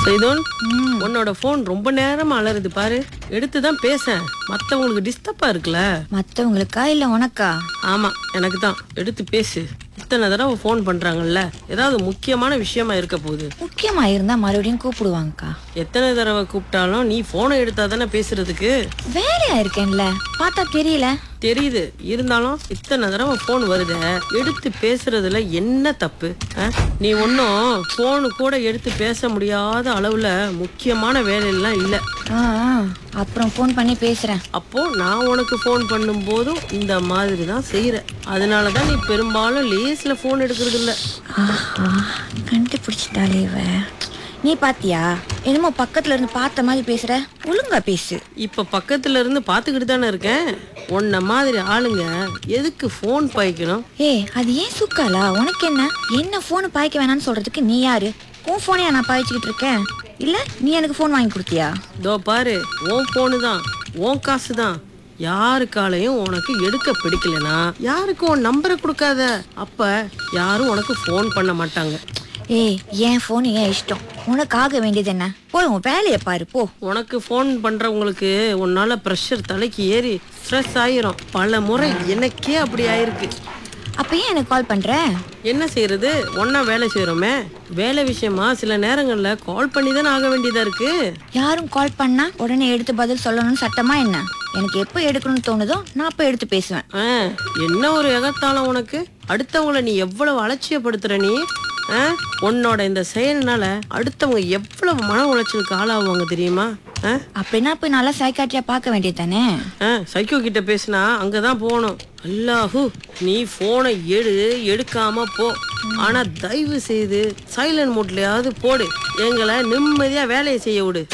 செய்தோன் உன்னோட போன் ரொம்ப நேரமா அலறுது பாரு எடுத்து தான் பேச மத்தவங்களுக்கு டிஸ்டர்பா இருக்குல்ல மத்தவங்களுக்கா இல்ல உனக்கா ஆமா எனக்கு தான் எடுத்து பேசு இத்தனை தடவை ஃபோன் பண்றாங்கல்ல ஏதாவது முக்கியமான விஷயமா இருக்க போகுது முக்கியமா இருந்தா மறுபடியும் கூப்பிடுவாங்கக்கா எத்தனை தடவை கூப்பிட்டாலும் நீ போனை எடுத்தா தானே பேசுறதுக்கு வேலையா இருக்கேன்ல பார்த்தா தெரியல தெரியுது இருந்தாலும் இத்தனை தடவை ஃபோன் வருதே எடுத்து பேசுறதுல என்ன தப்பு ஆ? நீ ஒன்றும் ஃபோனு கூட எடுத்து பேச முடியாத அளவுல முக்கியமான வேலையெல்லாம் இல்லை ஆ ஆ, அப்புறம் ஃபோன் பண்ணி பேசுறேன் அப்போ நான் உனக்கு ஃபோன் பண்ணும்போதும் இந்த மாதிரி தான் செய்யற அதனால தான் நீ பெரும்பாலும் லேஸ்ல ஃபோன் எடுக்கிறது இல்ல ஆஹா கண்டுபிடிச்சிட்டாலே இவ நீ பாத்தியா என்னமோ பக்கத்துல இருந்து பார்த்த மாதிரி பேசுற ஒழுங்கா பேசு இப்ப பக்கத்துல இருந்து பாத்துக்கிட்டு தானே இருக்கேன் உன்ன மாதிரி ஆளுங்க எதுக்கு ஃபோன் பாய்க்கணும் ஏய் அது ஏன் சுக்காலா உனக்கு என்ன என்ன போன் பாய்க்க வேணாம்னு சொல்றதுக்கு நீ யாரு உன் போனையா நான் பாய்ச்சிக்கிட்டு இருக்கேன் இல்ல நீ எனக்கு ஃபோன் வாங்கி கொடுத்தியா இதோ பாரு உன் ஃபோனு தான் உன் காசு தான் யாரு காலையும் உனக்கு எடுக்க பிடிக்கலனா யாருக்கும் உன் நம்பரை கொடுக்காத அப்ப யாரும் உனக்கு ஃபோன் பண்ண மாட்டாங்க ஏய் என் ஃபோன் ஏன் இஷ்டம் உனக்கு ஆக வேண்டியது என்ன போய் உன் வேலையை பாரு போ உனக்கு ஃபோன் பண்றவங்களுக்கு உன்னால ப்ரெஷர் தலைக்கு ஏறி ஸ்ட்ரெஸ் ஆயிரும் பல முறை எனக்கே அப்படி ஆயிருக்கு அப்ப ஏன் எனக்கு கால் பண்ற என்ன செய்யறது ஒண்ணா வேலை செய்யறோமே வேலை விஷயமா சில நேரங்கள்ல கால் பண்ணி தானே ஆக வேண்டியதா இருக்கு யாரும் கால் பண்ணா உடனே எடுத்து பதில் சொல்லணும்னு சட்டமா என்ன எனக்கு எப்போ எடுக்கணும்னு தோணுதோ நான் அப்போ எடுத்து பேசுவேன் ஆ, என்ன ஒரு எகத்தாளம் உனக்கு அடுத்தவங்கள நீ எவ்வளவு அலட்சியப்படுத்துற நீ ஆ? உன்னோட இந்த செயல்னால அடுத்தவங்க எவ்வளவு மன உளைச்சலுக்கு ஆளாகுவாங்க தெரியுமா ஆ? அப்படின்னா போய் நல்லா சைக்காட்ரியா பார்க்க வேண்டியது தானே ஆ, சைக்கோ கிட்ட பேசினா அங்கதான் போகணும் அல்லாஹு நீ போனை எடு எடுக்காம போ ஆனா தயவு செய்து சைலண்ட் மோட்லயாவது போடு எங்களை நிம்மதியா வேலையை செய்ய விடு